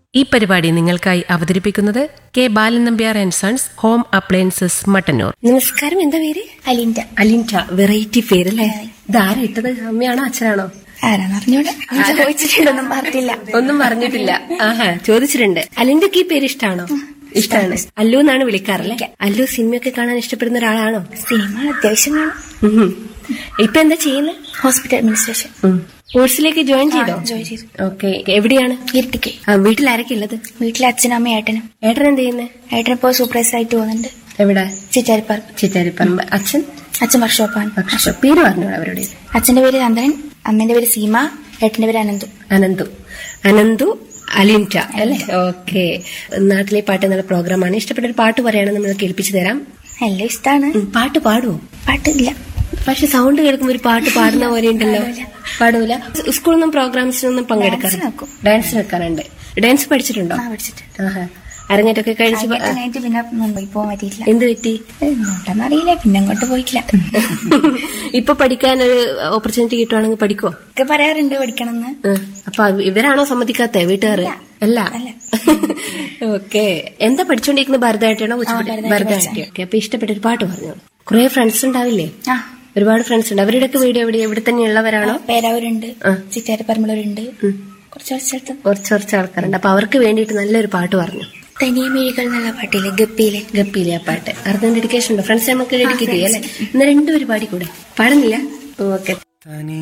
ഈ പരിപാടി നിങ്ങൾക്കായി അവതരിപ്പിക്കുന്നത് K Balan Nambiar and sons home appliances Mattannur നമസ്കാരം എന്താ പേര് അലിന്റെ അലിൻറ്റ വെറൈറ്റി പേരല്ലേ ഇതാരാ ഇട്ടത് അമ്മയാണോ അച്ഛനാണോ ആരാന്ന് അറിഞ്ഞൂടെ ചോദിച്ചിട്ടുണ്ടൊന്നും പറഞ്ഞില്ല ഒന്നും പറഞ്ഞിട്ടില്ല ആഹാ ചോദിച്ചിട്ടുണ്ട് അലിൻറ്റക്ക് ഈ പേര് ഇഷ്ടാണോ ഇഷ്ടാണ് അല്ലു എന്നാണ് വിളിക്കാറല്ലേ അല്ലു സിനിമയൊക്കെ കാണാൻ ഇഷ്ടപ്പെടുന്ന ഒരാളാണോ സിനിമ അത്യാവശ്യം കാണും ഉഹും. ഇപ്പൊ എന്താ ചെയ്യുന്നത് ഹോസ്പിറ്റൽ അഡ്മിനിസ്ട്രേഷൻ കോഴ്സിലേക്ക് ജോയിൻ ചെയ്തോ ജോയിൻ ചെയ്തു ഓക്കെ എവിടെയാണ് ഇരുട്ടിക്ക് ആ, വീട്ടിൽ ആരൊക്കെ ഉള്ളത് വീട്ടിലെ അച്ഛനും അമ്മയും ഏട്ടനും ഏട്ടൻ എന്ത് ചെയ്യുന്നത് ഏട്ടനിപ്പോ സൂപ്പർവൈസർ ആയിട്ട് പോകുന്നുണ്ട് എവിടെ ചിറ്റാരിപ്പാർക്ക് ചിറ്റാരിപ്പറമ്പ് അച്ഛൻ അച്ഛൻ വർക്ക്ഷോപ്പാണ് പക്ഷെ പേര് പറഞ്ഞോളൂ അവരുടെ അച്ഛന്റെ പേര് ചന്ദ്രൻ അമ്മേന്റെ പേര് സീമ ഏട്ടന്റെ പേര് അനന്തു അനന്തു അനന്തു അലിൻറ്റ അല്ലേ ഓക്കെ നാട്ടിലെ പാട്ട് എന്നുള്ള പ്രോഗ്രാമാണ് ഇഷ്ടപ്പെട്ട ഒരു പാട്ട് പറയുകയാണെങ്കിൽ നമ്മൾ കേൾപ്പിച്ചു തരാം എല്ലാം ഇഷ്ടാണ് ഉം, പാട്ട് പാടുവോ പാട്ടില്ല പക്ഷെ സൗണ്ട് കേൾക്കുമ്പോൾ ഒരു പാട്ട് പാടുന്ന പോലെ ഉണ്ടല്ലോ പാടൂല സ്കൂളിൽ നിന്നും പ്രോഗ്രാംസിനൊന്നും പങ്കെടുക്കാറുണ്ട് ഡാൻസിന് വെക്കും. ഡാൻസ് വെക്കാറുണ്ട് ഡാൻസ് പഠിച്ചിട്ടുണ്ടോ ആ പഠിച്ചിട്ടുണ്ട് ആഹാ അരങ്ങേറ്റൊക്കെ കഴിച്ച് പ- കഴിഞ്ഞിട്ട് കഴിഞ്ഞിട്ട് പിന്നെ മുംബൈ പോകാൻ പറ്റിയിട്ടില്ല എന്ത് പറ്റി എങ്ങോട്ടെന്ന് അറിയില്ല പിന്നെ അങ്ങോട്ട് പോയിട്ടില്ല ഇപ്പൊ പഠിക്കാൻ ഒരു ഓപ്പർച്യൂണിറ്റി കിട്ടുവാണെങ്കിൽ പഠിക്കോ ഒക്കെ പറയാറുണ്ട് പഠിക്കണമെന്ന് ഉം. അപ്പൊ അവ- ഇവരാണോ സമ്മതിക്കാത്ത വീട്ടുകാർ അല്ല അല്ല. ഓക്കെ എന്താ പഠിച്ചോണ്ടിരിക്കുന്നത് ഭരതനാട്യാണോ കുച്ചിപ്പുടി? ഭരതനാട്യം ഭരതനാട്യം ഓക്കെ അപ്പൊ ഇഷ്ടപ്പെട്ട ഒരു പാട്ട് പറഞ്ഞു കുറെ ഫ്രണ്ട്സ് ഉണ്ടാവില്ലേ ആ ഒരുപാട് ഫ്രണ്ട്സ് ഉണ്ട് അവരുടെയൊക്കെ വീട് എവിടെ എവിടെ തന്നെ ഉള്ളവരാണോ പേരാവൂരുണ്ട് ആ. ചിറ്റാരിപ്പറമ്പലൂരുണ്ട് ഉം. കുറച്ച് സ്ഥലത്ത് കുറച്ച് കുറച്ച് ആൾക്കാരുണ്ട് അപ്പൊ അവർക്ക് വേണ്ടിയിട്ട് നല്ലൊരു പാട്ട് പറഞ്ഞു തനിയെ മിഴികൾ എന്നുള്ള പാട്ടില്ലേ ഗപ്പിയിലെ ഗപ്പിയിലെ ആ പാട്ട് അർദ്ധം ഡെഡിക്കേഷൻ ഉണ്ടോ ഫ്രണ്ട്സ് നമുക്ക് ഡെഡിക്കേറ്റ് ചെയ്യാം അല്ലെ ഇന്ന് രണ്ടുപേര് പാടിക്കൂടെ പാടുന്നില്ല ഓക്കെ